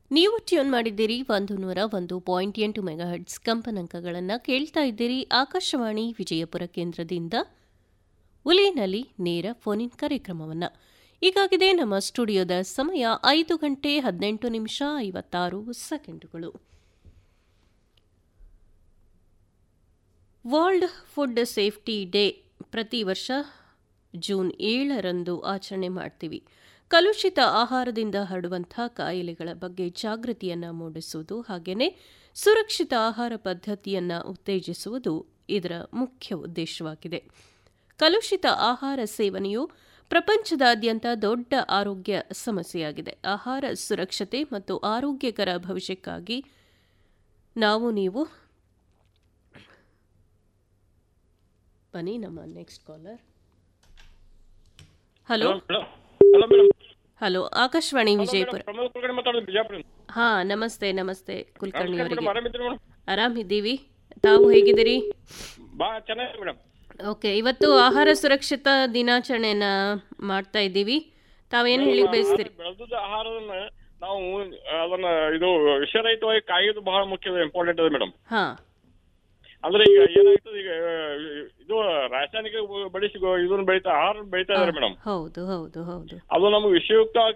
ನೀವು ಟ್ಯೂನ್ ಮಾಡಿದ್ದೀರಿ ಒಂದು ನೂರ ಒಂದು ಪಾಯಿಂಟ್ ಎಂಟು ಮೆಗಾಹರ್ಟ್ಸ್ ಕಂಪನಾಂಕಗಳನ್ನು ಕೇಳ್ತಾ ಇದ್ದೀರಿ ಆಕಾಶವಾಣಿ ವಿಜಯಪುರ ಕೇಂದ್ರದಿಂದ ಉಲಿನಲ್ಲಿ ನೇರ ಫೋನ್ ಇನ್ ಕಾರ್ಯಕ್ರಮವನ್ನು ಈಗಾಗಿದೆ ನಮ್ಮ ಸ್ಟುಡಿಯೋದ ಸಮಯ ಐದು ಗಂಟೆ ಹದಿನೆಂಟು ನಿಮಿಷ ಐವತ್ತಾರು ಸೆಕೆಂಡುಗಳು ವರ್ಲ್ಡ್ ಫುಡ್ ಸೇಫ್ಟಿ ಡೇ ಪ್ರತಿ ವರ್ಷ ಜೂನ್ ಏಳರಂದು ಆಚರಣೆ ಮಾಡ್ತೀವಿ ಕಲುಷಿತ ಆಹಾರದಿಂದ ಹರಡುವಂಥ ಕಾಯಿಲೆಗಳ ಬಗ್ಗೆ ಜಾಗೃತಿಯನ್ನು ಮೂಡಿಸುವುದು ಹಾಗೆಯೇ ಸುರಕ್ಷಿತ ಆಹಾರ ಪದ್ಧತಿಯನ್ನು ಉತ್ತೇಜಿಸುವುದು ಇದರ ಮುಖ್ಯ ಉದ್ದೇಶವಾಗಿದೆ ಕಲುಷಿತ ಆಹಾರ ಸೇವನೆಯು ಪ್ರಪಂಚದಾದ್ಯಂತ ದೊಡ್ಡ ಆರೋಗ್ಯ ಸಮಸ್ಯೆಯಾಗಿದೆ ಆಹಾರ ಸುರಕ್ಷತೆ ಮತ್ತು ಆರೋಗ್ಯಕರ ಭವಿಷ್ಯಕ್ಕಾಗಿ ನಾವು ನೀವು ಬನ್ನಿ ನಮ್ಮ next caller hello hello madam hello Akashvani Vijayapura Pramod Kulkarni ಮಾತಾಡೋದು ಬಿಜಾಪುರ ಹಾ ನಮಸ್ತೆ ನಮಸ್ತೆ ಕುಲಕರ್ಣಿ ಮೇಡಮ್ ಅವರಿಗೆ ಆರಾಮಿದ್ರಿ ಮೇಡಮ್ ಆರಾಮಿದ್ದೀವಿ ತಾವು ಹೇಗಿದ್ದೀರಿ ಬಾ ಚೆನ್ನಾಗಿ ಮೇಡಮ್ ಓಕೆ ಇವತ್ತು ಆಹಾರ ಸುರಕ್ಷತಾ ದಿನಾಚರಣೆಯನ್ನ ಮಾಡ್ತಾ ಇದ್ದೀವಿ ತಾವೇನು ಹೇಳಿ ಬಯಸ್ತೀರಿ ಬೆಳೆದ ಆಹಾರದನ್ನ ನಾವು ಅದನ್ನ ಇದು ವಿಷರಹಿತವಾಗಿ ಕಾಯೋದು ಬಹಳ ಮುಖ್ಯ ಇಂಪಾರ್ಟೆಂಟ್ ಇದೆ ಮೇಡಮ್ ಹಾ ಅಂದ್ರೆ ಈಗ ಏನಾಗ್ತದೆ ಈಗ ಇದು ರಾಸಾಯನಿಕ ಬಳಸಿ ಇದನ್ನ ಬೆಳಿತಾ ಆಹಾರ ಬೆಳಿತಾ ಇದಾರೆ ಮೇಡಮ್ ಹೌದು ಹೌದು ಹೌದು ಅದು ನಮ್ಗೆ ವಿಷಯುಕ್ತವಾಗಿ